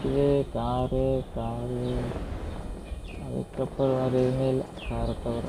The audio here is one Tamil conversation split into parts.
நிற்கிது காரு காரு அதுக்கப்புறம் வேறு எதுவுமே இல்லை காரை தவிர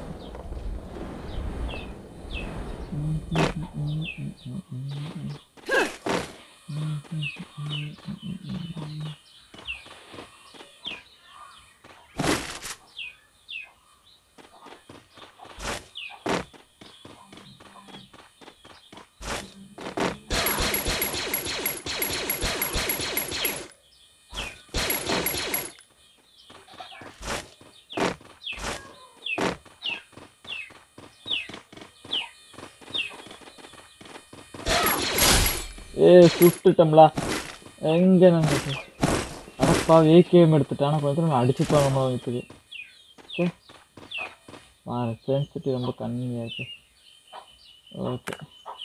ஏ சுட்டுட்டோம்லா எங்கே நாங்கள் அடப்பா ஏகேஎம் எடுத்துட்டானா கொஞ்சம் நான் அடிச்சு போகணுமா இருக்குது சே மாறு சென்சிட்டிவ் ரொம்ப கம்மியாக இருக்கு ஓகே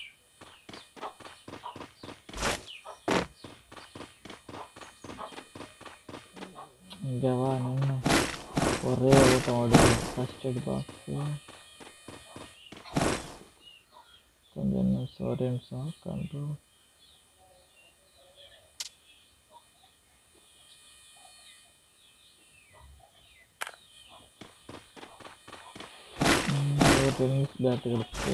இங்கே வா நின்று ஒரே ஓட்டம் ஓடுது ஃபஸ்ட் எய்ட் பாக்ஸு கொஞ்சம் நிமிஷம் ஒரே நிமிஷம் கண்ட்ரோல் ஒரு டென்னிஸ் பேட்டு கிடச்சிட்டு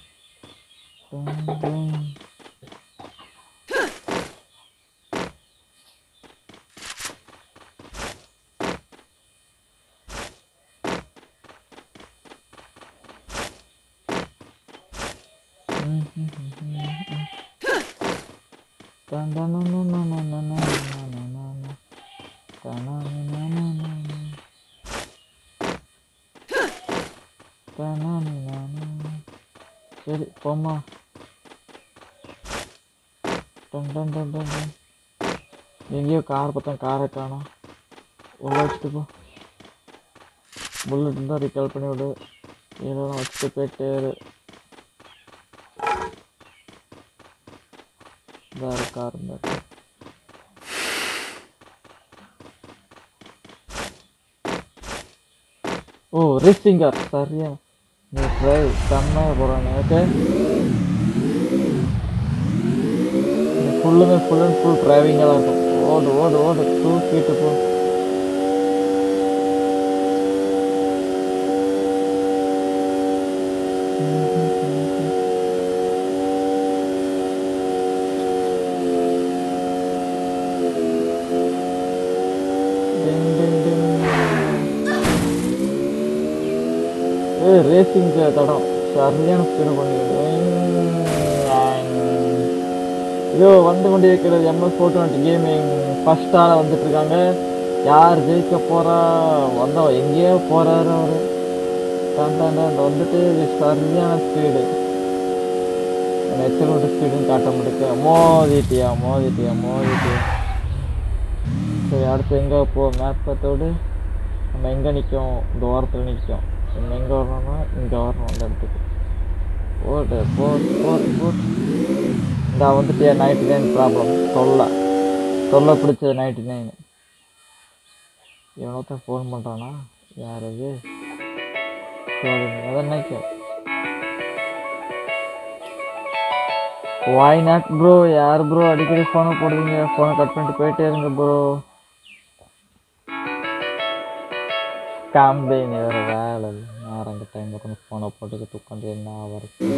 சரி போம்மா டன் டன் டன் டன் டன். எங்கேயோ கார் பார்த்தேன் காரை காணோம் உள்ள வச்சுட்டு போ புல்லட் இருந்தால் ரிகால் பண்ணி விடு இதெல்லாம் வச்சுட்டு போயிட்டே இரு வேறு கார் இருந்தா ஓ ரேசிங் கார் சரியா நீ ட்ரைவ் செம்மையாக போகிறானே ஓகே ஃபுல்லுமே ஃபுல் அண்ட் ஃபுல் டிரைவிங்காக தான் இருக்கும் ஓடு ஓடு ஓடு தூக்கிட்டு போ டிங் டிங் டிங் ஏ ரேசிங் தடம் சரியான ஸ்பீடு பண்ணிடுது ஐயோ வந்து கொண்டு இருக்கிறது MS four twenty gaming first ஆளாக வந்துட்டு இருக்காங்க யார் ஜெயிக்க போறா வந்தா எங்கேயோ போறாரு அவரு டன் டன் டன் வந்துட்டு சரியான ஸ்பீடு எத்தனை விட்டு ஸ்பீடுன்னு காட்ட முடியுது மோதிட்டியா மோதிட்டியா மோதிட்டியா சரி அடுத்து எங்கே போ மேப் பார்த்தோடு நம்ம எங்கே நிற்கும் இந்த ஓரத்தில் நிற்கும் நம்ம எங்கே வரணும்னா இங்கே வரணும் அந்த இடத்துக்கு ஓடு போட் போட் போட் இந்த வந்துட்டு நைன்டி நைன் ப்ராப்ளம் தொல்லை தொல்லை பிடிச்சது நைன்டி நைன் எவ்வளோத்தான் ஃபோன் பண்ணுறானா யார் இது சரி அதான் நினைக்கும் வாய் நாட் ப்ரோ யார் ப்ரோ அடிக்கடி ஃபோனை போடுவீங்க ஃபோனை கட் பண்ணிட்டு போயிட்டே இருங்க ப்ரோ காம்பெயின் வேறு வேலை இல்லை நேரம் அந்த டைம் உட்காந்து ஃபோனை போட்டுக்கிட்டு உட்காந்து என்ன ஆகிறது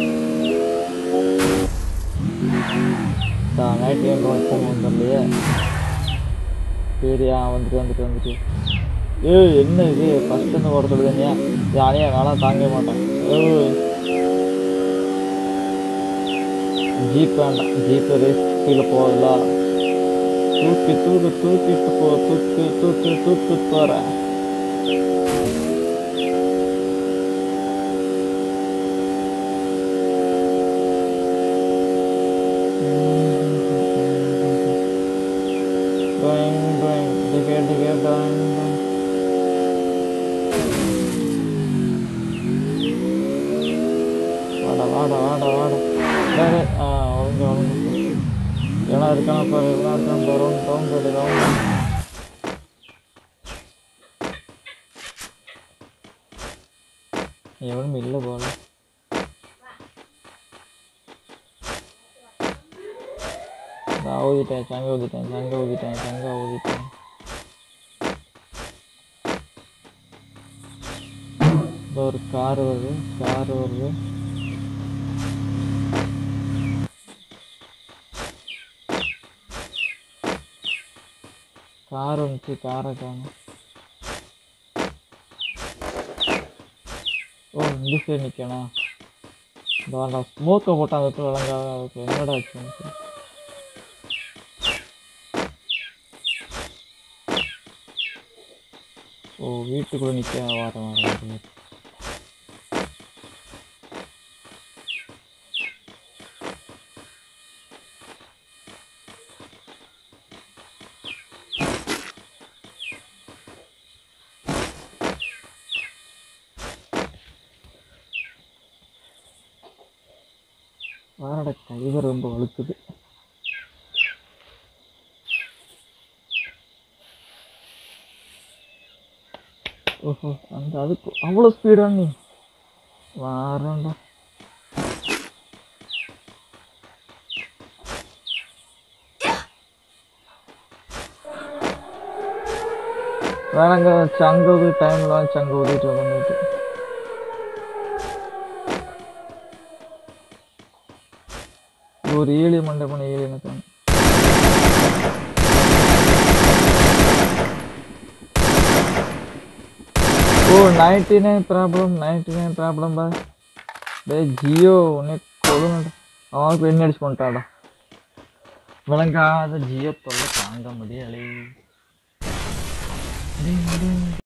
நைட் ஏன் ஃபோன் வந்துடலையே சரியா வந்துட்டு வந்துட்டு வந்துட்டு ஏய் என்ன இது ஃபஸ்ட்டு இருந்து ஓட சொல்லுதுங்க யானையா நான்லாம் தாங்க மாட்டேன் ஏய் ஜீப் வேண்டாம் ஜீப்பு ரேஸ் கீழே போகல தூக்கி தூக்கு தூக்கிட்டு போ தூக்கு தூக்கு தூக்கு போகிறேன் Doing, doing, digga, digga, doing, doing. வாடா வாடா வாடா வாடா டேய், டேய், ஆ ஒழுங்கு ஒழுங்கு எவனா இருக்கானா பாரு எவனா இருக்கான் பாரு ரவுண்ட் டவுன் போயிடு ரவுண்ட் எவனும் இல்லை போல நான் ஊதிட்டேன் சங்க ஊதிட்டேன் சங்க ஊதிட்டேன் சங்க ஊதிட்டேன் இதோ ஒரு கார் வருது கார் வருது கார் வந்துச்சு காரை காணும் ஓ இந்த சைடு நிற்கணும் வேண்டாம் ஸ்மோக்கை போட்டால் அந்த இடத்துல விளங்காத அதுக்கு என்னடா ஆச்சு உனக்கு? ஓ வீட்டுக்குள்ளே நிற்க வரேன் வரேன் வரேன். வாரட கைவர் ரொம்ப வழுக்குது ஓஹோ அந்த அதுக்கு அவ்வளோ ஸ்பீடா நீ வாரண்டா வேணாங்க சங்க டைம்லாம் சங்க ஊதிட்டு வந்துட்டு ஒரு ஏழு மண்டை பண்ண ஏழு எனக்கு ஓ ninety nine problem ninety nine problem பா டே ஜியோ உன்னை கொழுங்கடா அவனுக்கு என்ன அடிச்சு பண்ணிட்டாடா விளங்காத ஜியோ தொல்லை தாங்க முடியலை